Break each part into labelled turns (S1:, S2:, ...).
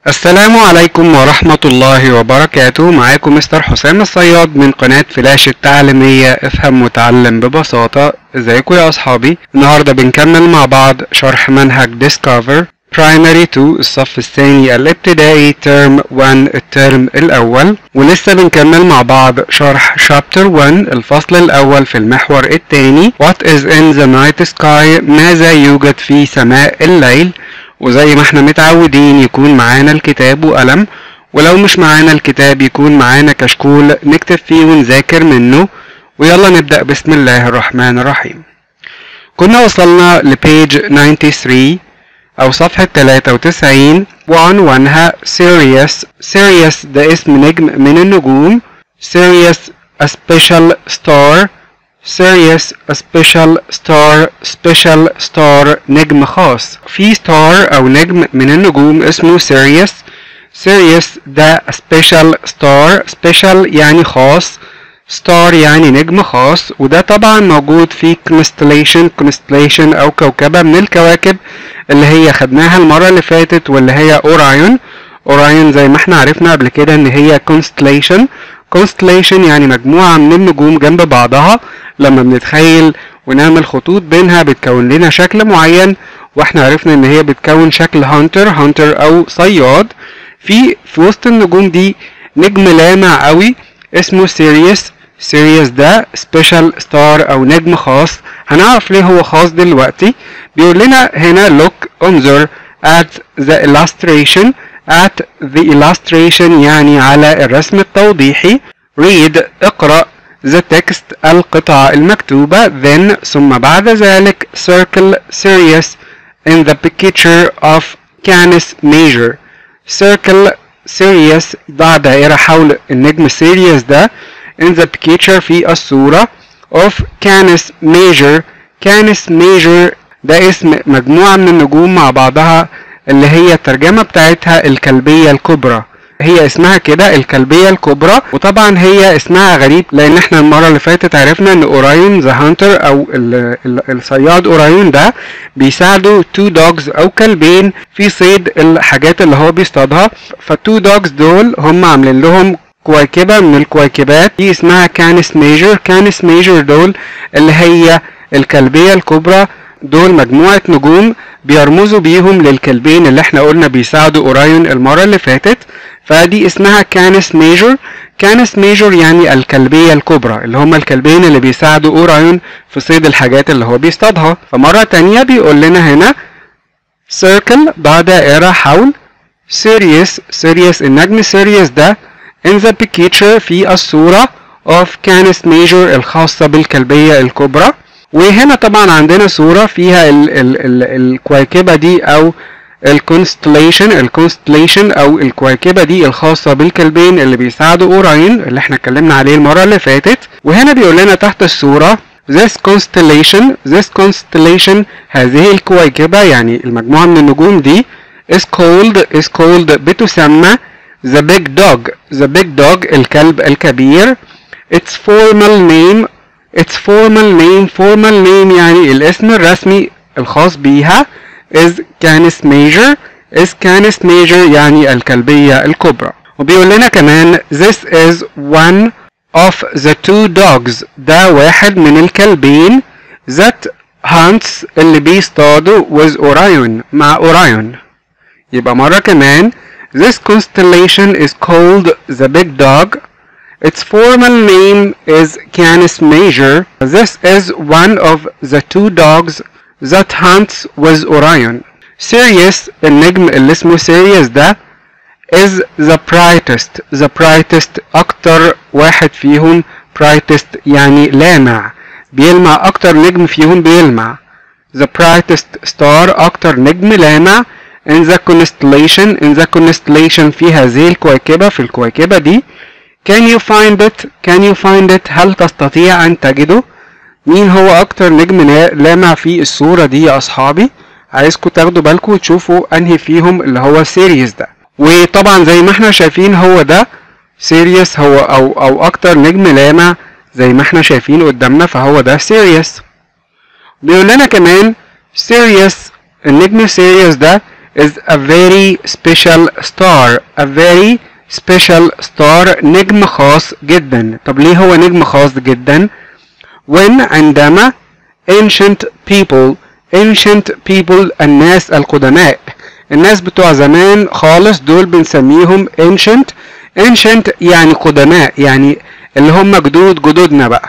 S1: السلام عليكم ورحمة الله وبركاته معاكم مستر حسام الصياد من قناة فلاش التعليمية افهم وتعلم ببساطة ازيكم يا اصحابي النهاردة بنكمل مع بعض شرح منهج Discover Primary 2 الصف الثاني الابتدائي ترم 1 الترم الاول ولسه بنكمل مع بعض شرح Chapter 1 الفصل الاول في المحور الثاني What is in the night sky ماذا يوجد في سماء الليل وزي ما احنا متعودين يكون معانا الكتاب وقلم ولو مش معانا الكتاب يكون معانا كشكول نكتب فيه ونذاكر منه ويلا نبدأ بسم الله الرحمن الرحيم كنا وصلنا لبيج 93 أو صفحة 93 وعنوانها Sirius Sirius ده اسم نجم من النجوم Sirius a special star Sirius a special star special star نجم خاص في star أو نجم من النجوم اسمه Sirius Sirius ده special star special يعني خاص star يعني نجم خاص وده طبعا موجود في constellation constellation أو كوكبة من الكواكب اللي هي خدناها المرة اللي فاتت واللي هي أورايون أورايون زي ما احنا عرفنا قبل كده إن هي constellation constellation يعني مجموعة من النجوم جنب بعضها لما بنتخيل ونعمل خطوط بينها بتكون لنا شكل معين واحنا عرفنا ان هي بتكون شكل هانتر هانتر او صياد في في وسط النجوم دي نجم لامع قوي اسمه سيريوس سيريوس ده سبيشال ستار او نجم خاص هنعرف ليه هو خاص دلوقتي بيقول لنا هنا look انظر at the illustration at the illustration يعني على الرسم التوضيحي read اقرأ the text القطعة المكتوبة then ثم بعد ذلك circle Sirius in the picture of Canis Major circle Sirius ضع دائرة حول النجم سيريوس ده in the picture في الصورة of Canis Major Canis Major ده اسم مجموعة من النجوم مع بعضها اللي هي الترجمة بتاعتها الكلبية الكبرى هي اسمها كده الكلبية الكبرى وطبعا هي اسمها غريب لان احنا المرة اللي فاتت عرفنا ان اورايون ذا هانتر او ال ال الصياد اورايون ده بيساعدوا تو دوجز او كلبين في صيد الحاجات اللي هو بيصطادها فالتو دوجز دول هم عاملين لهم كويكبة من الكويكبات دي اسمها كانس ميجر كانس ميجر دول اللي هي الكلبية الكبرى دول مجموعة نجوم بيرمزوا بيهم للكلبين اللي احنا قلنا بيساعدوا اورايون المرة اللي فاتت فدي اسمها كانس ميجور كانس ميجور يعني الكلبية الكبرى اللي هما الكلبين اللي بيساعدوا اورايون في صيد الحاجات اللي هو بيصطادها فمرة تانية بيقول لنا هنا circle ضع دائرة حول سيريوس سيريوس النجم سيريوس ده in the picture في الصورة of كانس ميجور الخاصة بالكلبية الكبرى وهنا طبعا عندنا صورة فيها ال ال ال الكويكبة دي أو الكونستليشن الكونستليشن أو الكويكبة دي الخاصة بالكلبين اللي بيساعدوا أوراين اللي احنا اتكلمنا عليه المرة اللي فاتت وهنا بيقول لنا تحت الصورة this constellation this constellation هذه الكويكبة يعني المجموعة من النجوم دي is called is called بتسمى the big dog the big dog الكلب الكبير its formal name its formal name formal name يعني الاسم الرسمي الخاص بيها is canis major is canis major يعني الكلبية الكبرى وبيقول لنا كمان this is one of the two dogs ده واحد من الكلبين that hunts اللي بيصطادوا with Orion مع Orion يبقى مرة كمان this constellation is called the big dog Its formal name is Canis Major. This is one of the two dogs that hunts with Orion. Sirius النجم اللي اسمه Sirius ده is the brightest the brightest أكتر واحد فيهم brightest يعني لامع بيلمع أكتر نجم فيهم بيلمع the brightest star أكتر نجم لامع in the constellation in the constellation في هذه الكويكبة في الكويكبة دي Can you find it? Can you find it? هل تستطيع أن تجده؟ مين هو أكتر نجم لامع في الصورة دي يا أصحابي؟ عايزكم تاخدوا بالكم وتشوفوا أنهي فيهم اللي هو سيريس ده. وطبعا زي ما احنا شايفين هو ده سيريس هو أو أو أكتر نجم لامع زي ما احنا شايفين قدامنا فهو ده سيريس. بيقول لنا كمان سيريس النجم سيريس ده is a very special star a very special star نجم خاص جدا طب ليه هو نجم خاص جدا when عندما ancient people ancient people الناس القدماء الناس بتوع زمان خالص دول بنسميهم ancient ancient يعني قدماء يعني اللي هم جدود جدودنا بقى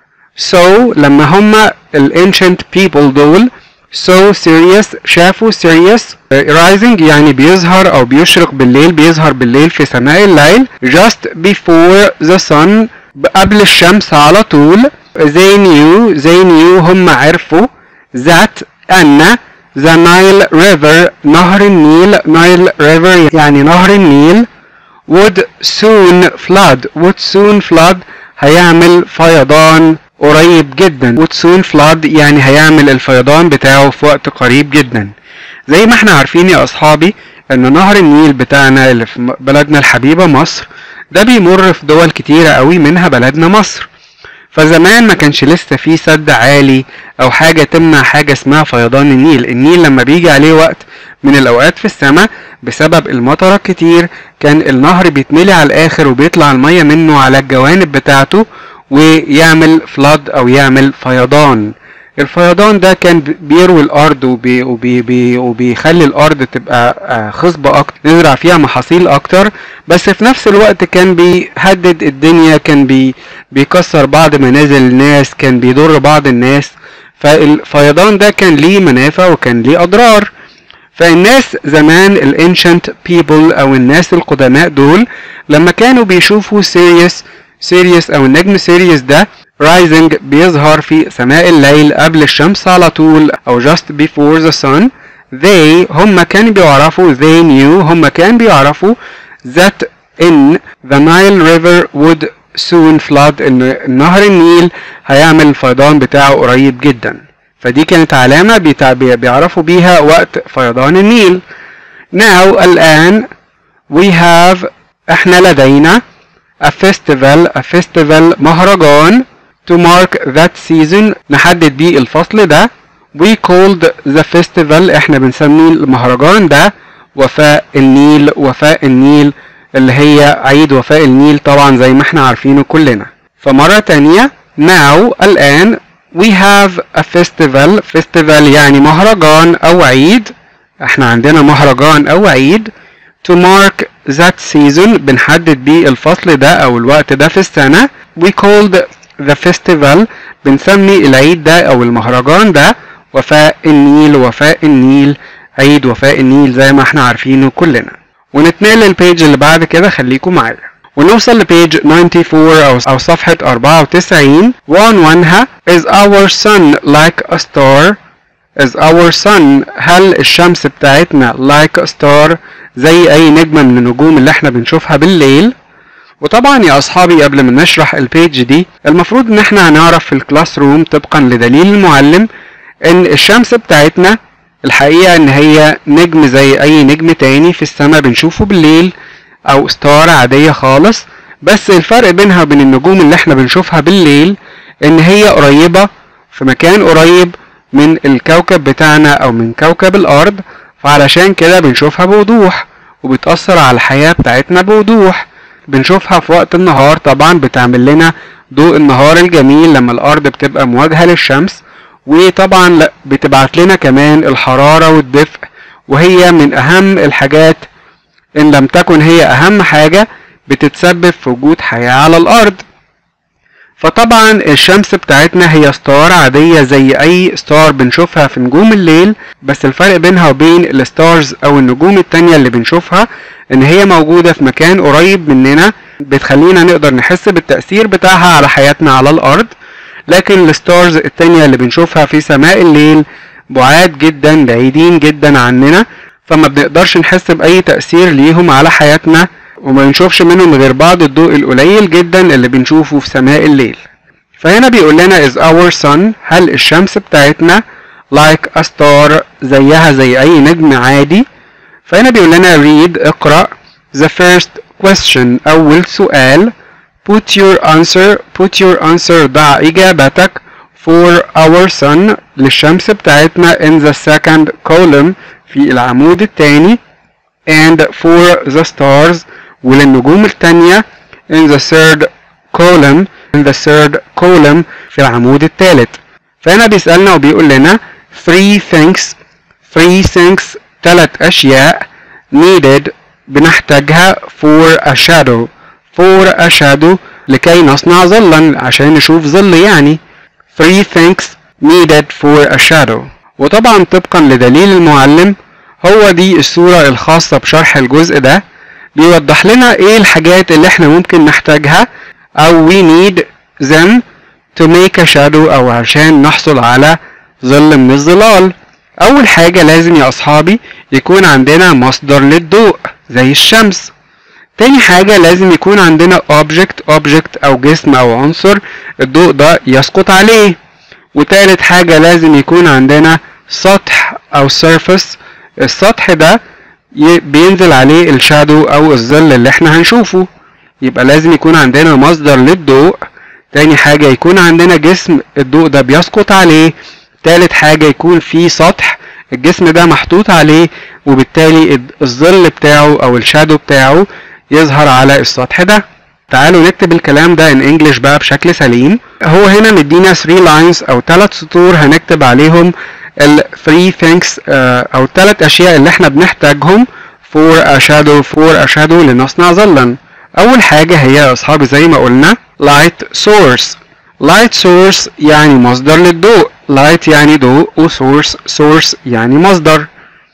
S1: so لما هم ال ancient people دول so serious شافوا serious rising يعني بيظهر او بيشرق بالليل بيظهر بالليل في سماء الليل just before the sun قبل الشمس على طول they knew they knew هم عرفوا that أن the Nile River نهر النيل Nile River يعني نهر النيل would soon flood would soon flood هيعمل فيضان قريب جدا would soon flood يعني هيعمل الفيضان بتاعه في وقت قريب جدا زي ما احنا عارفين يا اصحابي ان نهر النيل بتاعنا اللي في بلدنا الحبيبة مصر ده بيمر في دول كتيرة قوي منها بلدنا مصر فزمان ما كانش لسه في سد عالي او حاجة تمنع حاجة اسمها فيضان النيل النيل لما بيجي عليه وقت من الاوقات في السماء بسبب المطرة كتير كان النهر بيتملي على الاخر وبيطلع المية منه على الجوانب بتاعته ويعمل فلاد او يعمل فيضان الفيضان ده كان بيروي الارض وبي وبي بي وبيخلي الارض تبقى خصبة اكتر نزرع فيها محاصيل اكتر بس في نفس الوقت كان بيهدد الدنيا كان بي بيكسر بعض منازل الناس كان بيضر بعض الناس فالفيضان ده كان ليه منافع وكان ليه اضرار فالناس زمان الانشنت بيبل او الناس القدماء دول لما كانوا بيشوفوا سيريس سيريس او النجم سيريس ده rising بيظهر في سماء الليل قبل الشمس على طول او just before the sun they هم كانوا بيعرفوا they knew هم كانوا بيعرفوا that in the Nile river would soon flood ان نهر النيل هيعمل الفيضان بتاعه قريب جدا فدي كانت علامة بيعرفوا بيها وقت فيضان النيل now الآن we have احنا لدينا a festival a festival مهرجان to mark that season نحدد بيه الفصل ده we called the festival احنا بنسميه المهرجان ده وفاء النيل وفاء النيل اللي هي عيد وفاء النيل طبعا زي ما احنا عارفينه كلنا فمرة تانية now الآن we have a festival festival يعني مهرجان أو عيد احنا عندنا مهرجان أو عيد to mark that season بنحدد بيه الفصل ده أو الوقت ده في السنة we called the festival بنسمي العيد ده أو المهرجان ده وفاء النيل وفاء النيل عيد وفاء النيل زي ما احنا عارفينه كلنا ونتنقل للبيج اللي بعد كده خليكم معايا ونوصل لبيج 94 أو, أو صفحة 94 وعنوانها Is our sun like a star Is our sun هل الشمس بتاعتنا like a star زي أي نجمة من النجوم اللي احنا بنشوفها بالليل وطبعا يا أصحابي قبل ما نشرح البيج دي المفروض إن احنا هنعرف في الكلاس روم طبقا لدليل المعلم إن الشمس بتاعتنا الحقيقة إن هي نجم زي أي نجم تاني في السماء بنشوفه بالليل أو ستار عادية خالص بس الفرق بينها وبين النجوم اللي احنا بنشوفها بالليل إن هي قريبة في مكان قريب من الكوكب بتاعنا أو من كوكب الأرض فعلشان كده بنشوفها بوضوح وبتأثر على الحياة بتاعتنا بوضوح بنشوفها في وقت النهار طبعا بتعمل لنا ضوء النهار الجميل لما الأرض بتبقى مواجهة للشمس وطبعا بتبعت لنا كمان الحرارة والدفء وهي من أهم الحاجات إن لم تكن هي أهم حاجة بتتسبب في وجود حياة على الأرض فطبعا الشمس بتاعتنا هي ستار عادية زي أي ستار بنشوفها في نجوم الليل بس الفرق بينها وبين الستارز أو النجوم التانية اللي بنشوفها إن هي موجودة في مكان قريب مننا بتخلينا نقدر نحس بالتأثير بتاعها على حياتنا على الأرض لكن الستارز التانية اللي بنشوفها في سماء الليل بعاد جدا بعيدين جدا عننا فما بنقدرش نحس بأي تأثير ليهم على حياتنا وما بنشوفش منهم غير بعض الضوء القليل جدا اللي بنشوفه في سماء الليل فهنا بيقول لنا is our sun هل الشمس بتاعتنا like a star زيها زي أي نجم عادي فهنا بيقول لنا read اقرأ the first question أول سؤال put your answer put your answer ضع إجابتك for our sun للشمس بتاعتنا in the second column في العمود الثاني and for the stars وللنجوم التانية in the third column in the third column في العمود الثالث فهنا بيسألنا وبيقول لنا three things three things ثلاث أشياء needed بنحتاجها for a shadow for a shadow لكي نصنع ظلا عشان نشوف ظل يعني three things needed for a shadow وطبعا طبقا لدليل المعلم هو دي الصورة الخاصة بشرح الجزء ده بيوضح لنا ايه الحاجات اللي احنا ممكن نحتاجها او we need them to make a shadow او عشان نحصل على ظل من الظلال اول حاجة لازم يا اصحابي يكون عندنا مصدر للضوء زي الشمس تاني حاجة لازم يكون عندنا object object او جسم او عنصر الضوء ده يسقط عليه وتالت حاجة لازم يكون عندنا سطح او surface السطح ده بينزل عليه الشادو او الظل اللي احنا هنشوفه يبقى لازم يكون عندنا مصدر للضوء تاني حاجة يكون عندنا جسم الضوء ده بيسقط عليه تالت حاجة يكون في سطح الجسم ده محطوط عليه وبالتالي الظل بتاعه او الشادو بتاعه يظهر على السطح ده تعالوا نكتب الكلام ده ان انجلش بقى بشكل سليم هو هنا مدينا 3 lines او 3 سطور هنكتب عليهم ال 3 things uh, او الثلاث اشياء اللي احنا بنحتاجهم for a shadow for a shadow لنصنع ظلا اول حاجة هي يا اصحابي زي ما قلنا light source light source يعني مصدر للضوء light يعني ضوء و source source يعني مصدر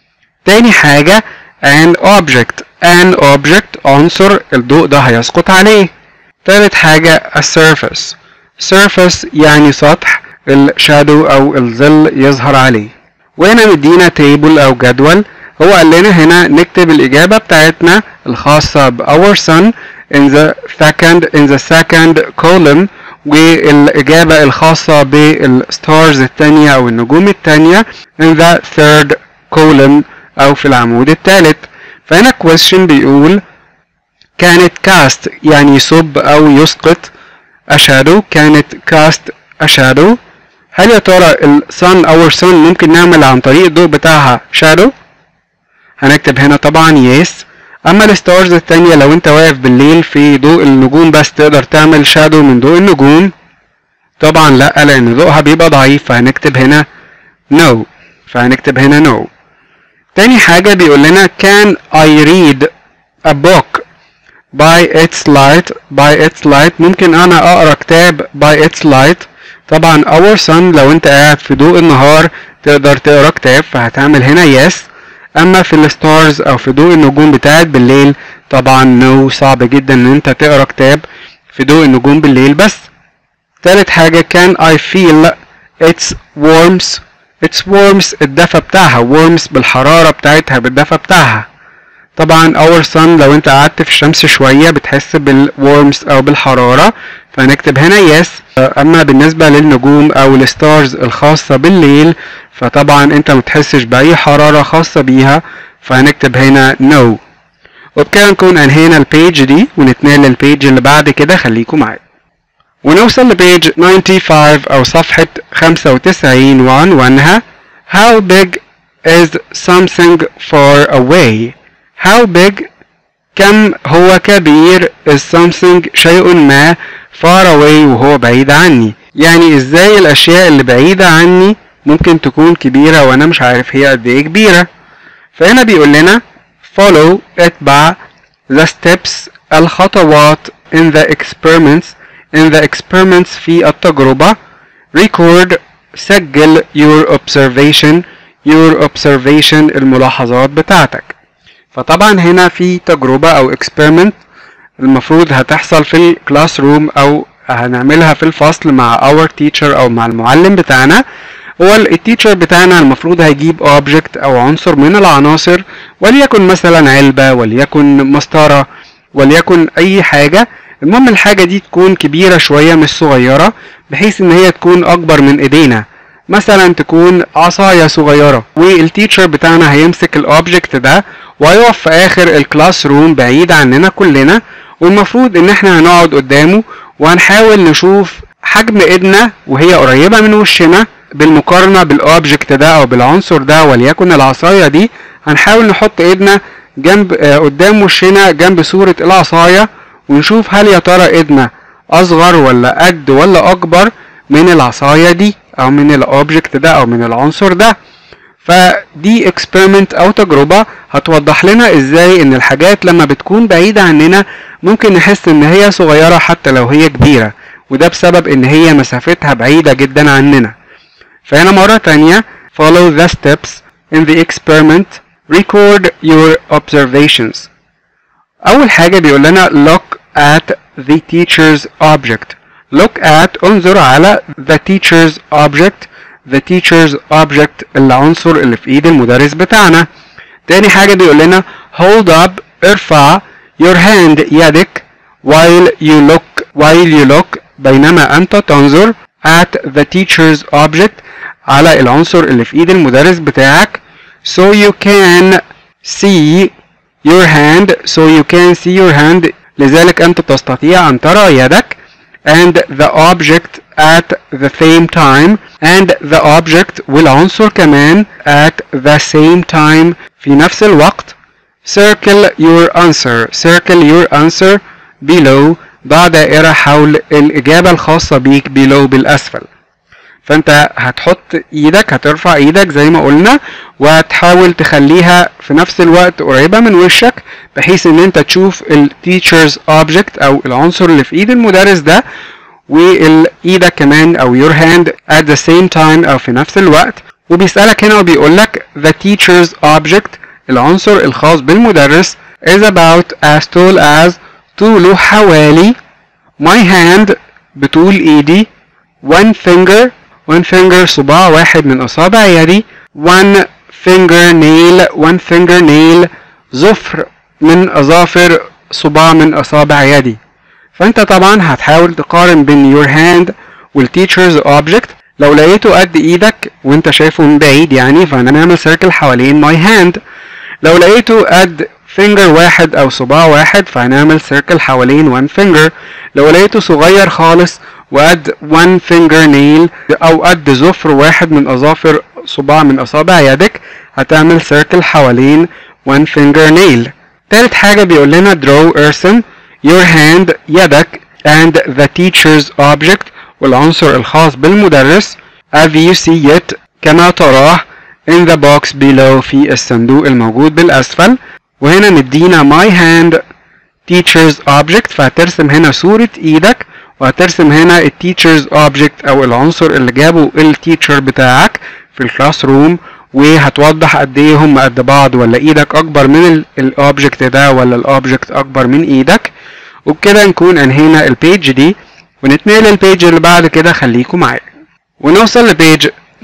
S1: تاني حاجة an object an object عنصر الضوء ده هيسقط عليه تالت حاجة a surface surface يعني سطح الشادو او الظل يظهر عليه وهنا مدينا تيبل او جدول هو قال لنا هنا نكتب الاجابه بتاعتنا الخاصه ب our sun in the second in the second column والاجابه الخاصه بالستارز الثانيه او النجوم الثانيه in the third column او في العمود الثالث فهنا question بيقول كانت cast يعني يصب او يسقط a shadow كانت cast a shadow هل يا ترى الصن اور صن ممكن نعمل عن طريق الضوء بتاعها شادو هنكتب هنا طبعا يس اما الستارز التانية لو انت واقف بالليل في ضوء النجوم بس تقدر تعمل شادو من ضوء النجوم طبعا لا لان ضوءها بيبقى ضعيف فهنكتب هنا no فهنكتب هنا no تاني حاجة بيقول لنا can I read a book by its light by its light ممكن انا اقرا كتاب by its light طبعا our sun لو انت قاعد في ضوء النهار تقدر تقرا كتاب فهتعمل هنا yes اما في الستارز او في ضوء النجوم بتاعت بالليل طبعا no صعب جدا ان انت تقرا كتاب في ضوء النجوم بالليل بس تالت حاجة can I feel its warmth its warmth الدفى بتاعها warmth بالحرارة بتاعتها بالدفى بتاعها طبعا our sun لو انت قعدت في الشمس شوية بتحس بالورمز او بالحرارة فهنكتب هنا yes اما بالنسبة للنجوم او الستارز الخاصة بالليل فطبعا انت متحسش باي حرارة خاصة بيها فهنكتب هنا no وبكده نكون انهينا البيج دي ونتنقل للبيج اللي بعد كده خليكم معايا ونوصل لبيج 95 او صفحة 95 وعنوانها How big is something far away How big كم هو كبير is something شيء ما far away وهو بعيد عني يعني ازاي الاشياء اللي بعيدة عني ممكن تكون كبيرة وانا مش عارف هي قد ايه كبيرة فهنا بيقول لنا follow اتبع the steps الخطوات in the experiments in the experiments في التجربة record سجل your observation your observation الملاحظات بتاعتك فطبعا هنا في تجربة او experiment المفروض هتحصل في الكلاس روم او هنعملها في الفصل مع our teacher او مع المعلم بتاعنا هو التيتشر بتاعنا المفروض هيجيب اوبجكت او عنصر من العناصر وليكن مثلا علبة وليكن مسطرة وليكن اي حاجة المهم الحاجة دي تكون كبيرة شوية مش صغيرة بحيث ان هي تكون اكبر من ايدينا مثلا تكون عصاية صغيرة والتيتشر بتاعنا هيمسك الاوبجكت ده وهيقف في اخر الكلاس روم بعيد عننا كلنا والمفروض ان احنا هنقعد قدامه وهنحاول نشوف حجم ايدنا وهي قريبة من وشنا بالمقارنة بالاوبجكت ده او بالعنصر ده وليكن العصاية دي هنحاول نحط ايدنا جنب آه قدام وشنا جنب صورة العصاية ونشوف هل يا ترى ايدنا اصغر ولا قد ولا اكبر من العصاية دي او من الاوبجكت ده او من العنصر ده فدي اكسبيرمنت او تجربة هتوضح لنا ازاي ان الحاجات لما بتكون بعيدة عننا ممكن نحس ان هي صغيرة حتى لو هي كبيرة وده بسبب ان هي مسافتها بعيدة جدا عننا فهنا مرة تانية follow the steps in the experiment record your observations أول حاجة بيقول لنا look at the teacher's object look at انظر على the teacher's object the teacher's object العنصر اللي في ايد المدرس بتاعنا تاني حاجة بيقول لنا hold up ارفع your hand يدك while you look while you look بينما أنت تنظر at the teacher's object على العنصر اللي في ايد المدرس بتاعك so you can see your hand so you can see your hand لذلك أنت تستطيع أن ترى يدك and the object at the same time and the object والعنصر كمان at the same time في نفس الوقت circle your answer circle your answer below ضع دائرة حول الإجابة الخاصة بيك below بالأسفل فانت هتحط ايدك هترفع ايدك زي ما قلنا وهتحاول تخليها في نفس الوقت قريبة من وشك بحيث ان انت تشوف التيتشرز اوبجكت او العنصر اللي في ايد المدرس ده وايدك كمان او your hand at the same time او في نفس الوقت وبيسألك هنا وبيقولك the teacher's object العنصر الخاص بالمدرس is about as tall as طوله حوالي my hand بطول ايدي one finger one finger صباع واحد من اصابع يدي one finger nail one finger nail ظفر من اظافر صباع من اصابع يدي فانت طبعا هتحاول تقارن بين your hand والتيتشرز object لو لقيته قد ايدك وانت شايفه من بعيد يعني فهنعمل سيركل حوالين my hand لو لقيته قد finger واحد او صباع واحد فهنعمل سيركل حوالين one finger لو لقيته صغير خالص وقد one finger nail او قد ظفر واحد من اظافر صباع من اصابع يدك هتعمل سيركل حوالين one finger nail تالت حاجة بيقول لنا draw ارسم your hand يدك and the teacher's object والعنصر الخاص بالمدرس as you see it كما تراه in the box below في الصندوق الموجود بالأسفل وهنا مدينا my hand teacher's object فهترسم هنا صورة ايدك وهترسم هنا التيتشرز object او العنصر اللي جابه التيتشر بتاعك في الكلاس روم وهتوضح قد ايه هم قد بعض ولا ايدك اكبر من الاوبجكت ده ولا الاوبجكت اكبر من ايدك وبكده نكون انهينا البيج دي ونتنقل للبيج اللي بعد كده خليكم معايا ونوصل لبيج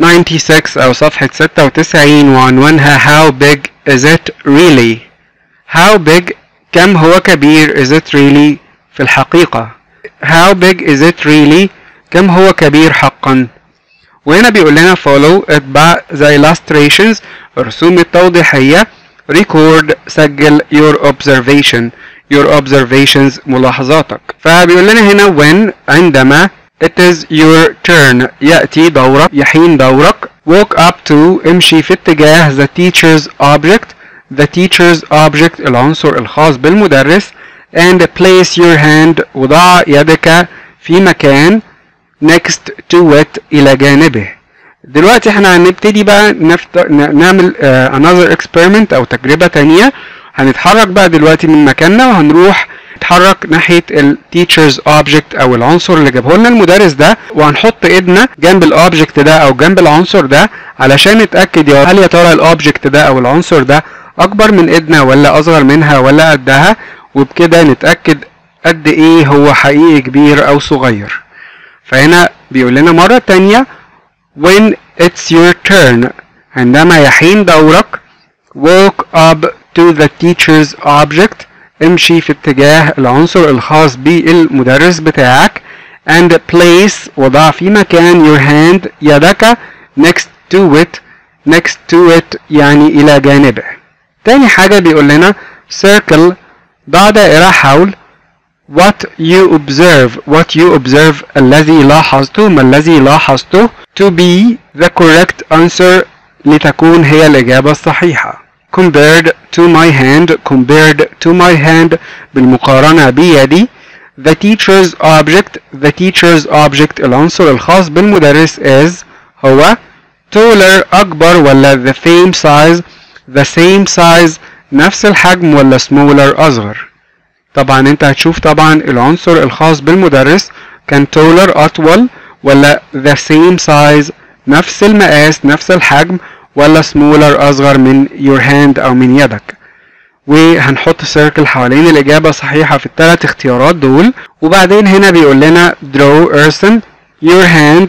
S1: 96 او صفحة 96 وعنوانها how big is it really how big كم هو كبير is it really في الحقيقة how big is it really كم هو كبير حقا وهنا بيقول لنا follow اتبع the illustrations الرسوم التوضيحية record سجل your observation your observations ملاحظاتك فبيقول لنا هنا when عندما it is your turn يأتي دورك يحين دورك walk up to امشي في اتجاه the teacher's object the teacher's object العنصر الخاص بالمدرس and place your hand وضع يدك في مكان next to it إلى جانبه دلوقتي احنا هنبتدي بقى نفت... نعمل uh, another experiment أو تجربة تانية هنتحرك بقى دلوقتي من مكاننا وهنروح نتحرك ناحية ال teacher's object أو العنصر اللي جابه لنا المدرس ده وهنحط ايدنا جنب الاوبجكت ده أو جنب العنصر ده علشان نتأكد يا هل يا ترى الاوبجكت ده أو العنصر ده أكبر من ايدنا ولا أصغر منها ولا قدها وبكده نتأكد قد ايه هو حقيقي كبير او صغير فهنا بيقول لنا مرة تانية when it's your turn عندما يحين دورك walk up to the teacher's object امشي في اتجاه العنصر الخاص بالمدرس بتاعك and place وضع في مكان your hand يدك next to it next to it يعني إلى جانبه تاني حاجة بيقول لنا circle ضع دائرة حول what you observe what you observe الذي لاحظته ما الذي لاحظته to be the correct answer لتكون هي الإجابة الصحيحة compared to my hand compared to my hand بالمقارنة بيدي the teacher's object the teacher's object العنصر الخاص بالمدرس is هو taller أكبر ولا the same size the same size نفس الحجم ولا smaller أصغر طبعا انت هتشوف طبعا العنصر الخاص بالمدرس كان taller أطول ولا the same size نفس المقاس نفس الحجم ولا smaller أصغر من your hand أو من يدك وهنحط سيركل حوالين الإجابة الصحيحة في الثلاث اختيارات دول وبعدين هنا بيقول لنا draw ارسم your hand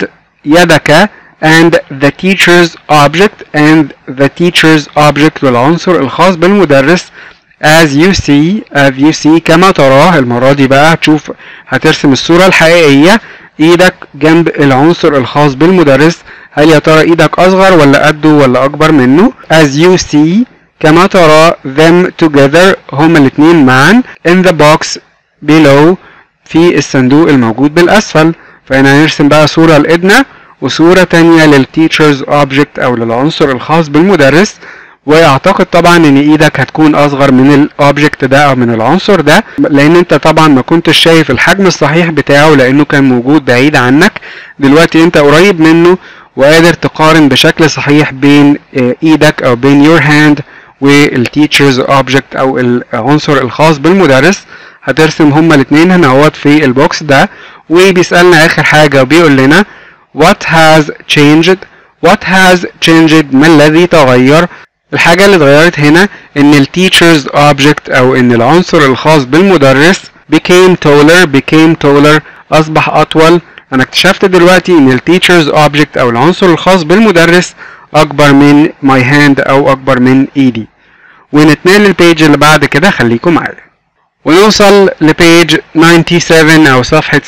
S1: يدك and the teacher's object and the teacher's object والعنصر الخاص بالمدرس as you see as you see كما تراه المرة دي بقى هتشوف هترسم الصورة الحقيقية ايدك جنب العنصر الخاص بالمدرس هل يا ترى ايدك اصغر ولا قده ولا اكبر منه as you see كما ترى them together هما الاتنين معا in the box below في الصندوق الموجود بالاسفل فهنا هنرسم بقى صورة لإيدنا وصورة تانية للتيتشرز object او للعنصر الخاص بالمدرس واعتقد طبعا ان ايدك هتكون اصغر من الاوبجكت ده او من العنصر ده لان انت طبعا ما كنتش شايف الحجم الصحيح بتاعه لانه كان موجود بعيد عنك دلوقتي انت قريب منه وقادر تقارن بشكل صحيح بين ايدك او بين your hand والتيتشرز اوبجكت او العنصر الخاص بالمدرس هترسم هما الاثنين هنا اهوت في البوكس ده وبيسالنا اخر حاجه وبيقول لنا what has changed what has changed ما الذي تغير الحاجة اللي اتغيرت هنا ان ال teacher's object او ان العنصر الخاص بالمدرس became taller became taller اصبح اطول انا اكتشفت دلوقتي ان ال teacher's object او العنصر الخاص بالمدرس اكبر من my hand او اكبر من ايدي ونتنقل للبيج اللي بعد كده خليكم معايا ونوصل لبيج 97 او صفحة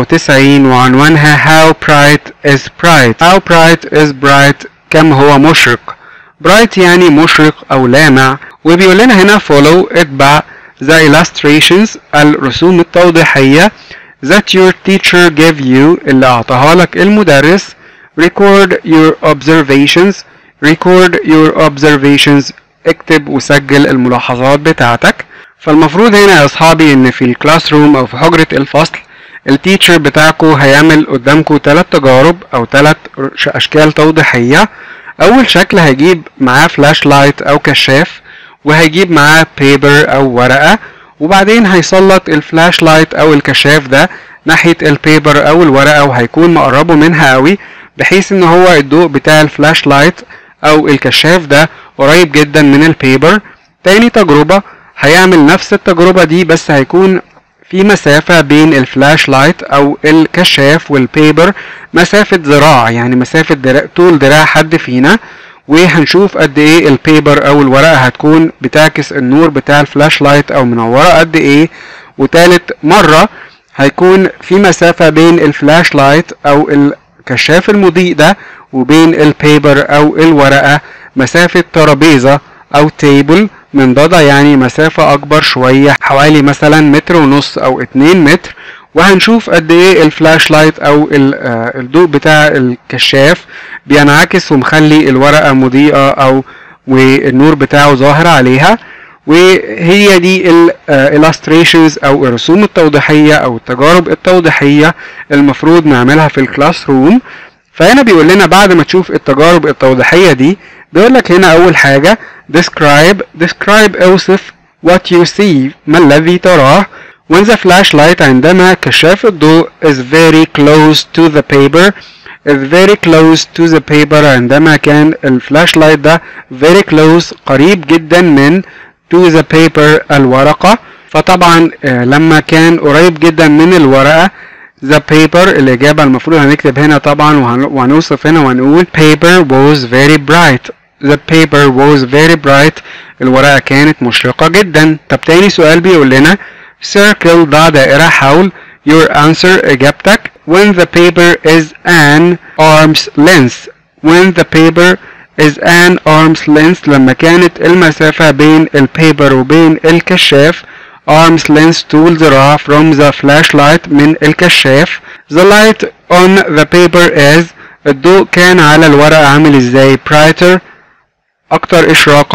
S1: 97 وعنوانها how bright is bright how bright is bright كم هو مشرق bright يعني مشرق او لامع وبيقول لنا هنا follow اتبع the illustrations الرسوم التوضيحية that your teacher gave you اللي اعطاها لك المدرس record your observations record your observations اكتب وسجل الملاحظات بتاعتك فالمفروض هنا يا اصحابي ان في الكلاس روم او في حجرة الفصل التيتشر بتاعكو هيعمل قدامكو ثلاث تجارب او ثلاث اشكال توضيحية اول شكل هيجيب معاه فلاش لايت او كشاف وهيجيب معاه بيبر او ورقة وبعدين هيسلط الفلاش لايت او الكشاف ده ناحية البيبر او الورقة وهيكون مقربه منها قوي بحيث ان هو الضوء بتاع الفلاش لايت او الكشاف ده قريب جدا من البيبر تاني تجربة هيعمل نفس التجربة دي بس هيكون في مسافة بين الفلاش لايت او الكشاف والبيبر مسافة ذراع يعني مسافة دراع طول دراع حد فينا وهنشوف قد ايه البيبر او الورقة هتكون بتعكس النور بتاع الفلاش لايت او منورة قد ايه وتالت مرة هيكون في مسافة بين الفلاش لايت او الكشاف المضيء ده وبين البيبر او الورقة مسافة ترابيزة او تيبل من ضدة يعني مسافة أكبر شوية حوالي مثلا متر ونص أو اتنين متر وهنشوف قد ايه الفلاش لايت او الضوء بتاع الكشاف بينعكس ومخلي الورقة مضيئة او والنور بتاعه ظاهر عليها وهي دي الالستريشنز او الرسوم التوضيحية او التجارب التوضيحية المفروض نعملها في الكلاس روم فهنا بيقول لنا بعد ما تشوف التجارب التوضيحية دي بيقول لك هنا اول حاجة describe describe اوصف what you see ما الذي تراه when the flashlight عندما كشاف الضوء is very close to the paper is very close to the paper عندما كان الفلاش لايت ده very close قريب جدا من to the paper الورقة فطبعا لما كان قريب جدا من الورقة the paper الإجابة المفروض هنكتب هنا طبعا وهنوصف هنا وهنقول paper was very bright the paper was very bright الورقة كانت مشرقة جدا طب تاني سؤال بيقول لنا circle ضع دائرة حول your answer إجابتك when the paper is an arm's length when the paper is an arm's length لما كانت المسافة بين البيبر وبين الكشاف arm's length طول ذراع from the flashlight من الكشاف the light on the paper is الضوء كان على الورقة عامل ازاي brighter أكتر إشراقا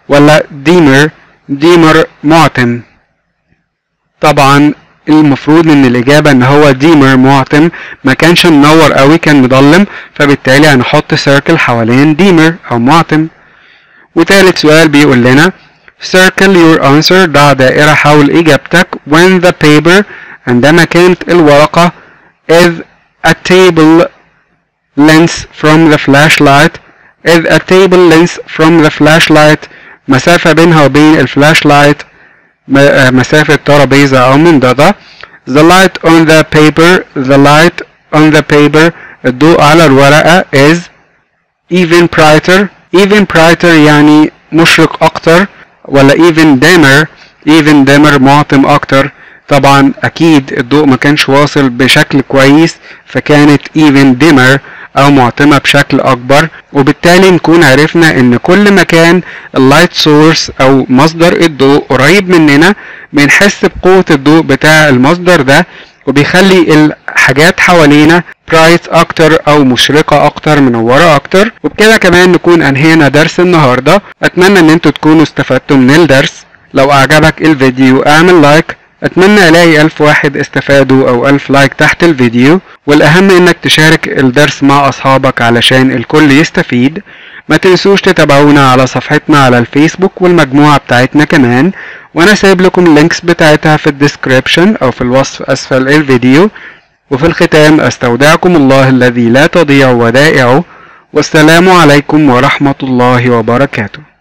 S1: ولا dimmer dimmer معتم طبعا المفروض ان الاجابة ان هو dimmer معتم ما كانش منور قوي كان مضلم فبالتالي هنحط circle حوالين dimmer او معتم وتالت سؤال بيقول لنا circle your answer ضع دائرة حول إجابتك when the paper عندما كانت الورقة is a table length from the flashlight is a table length from the flashlight مسافة بينها وبين الفلاش لايت مسافة ترابيزة أو منضدة the light on the paper the light on the paper الضوء على الورقة is even brighter even brighter يعني مشرق أكتر ولا even dimmer even dimmer معتم أكتر طبعا أكيد الضوء ما كانش واصل بشكل كويس فكانت even dimmer أو معتمة بشكل أكبر وبالتالي نكون عرفنا إن كل ما كان اللايت سورس أو مصدر الضوء قريب مننا بنحس بقوة الضوء بتاع المصدر ده وبيخلي الحاجات حوالينا برايت اكتر او مشرقة اكتر منورة اكتر وبكده كمان نكون انهينا درس النهاردة اتمنى ان انتوا تكونوا استفدتوا من الدرس لو اعجبك الفيديو اعمل لايك اتمنى الاقي الف واحد استفادوا او الف لايك تحت الفيديو والاهم انك تشارك الدرس مع اصحابك علشان الكل يستفيد ما تنسوش تتابعونا على صفحتنا على الفيسبوك والمجموعة بتاعتنا كمان وانا سايب لكم اللينكس بتاعتها في الديسكريبشن او في الوصف اسفل الفيديو وفي الختام استودعكم الله الذي لا تضيع ودائعه والسلام عليكم ورحمة الله وبركاته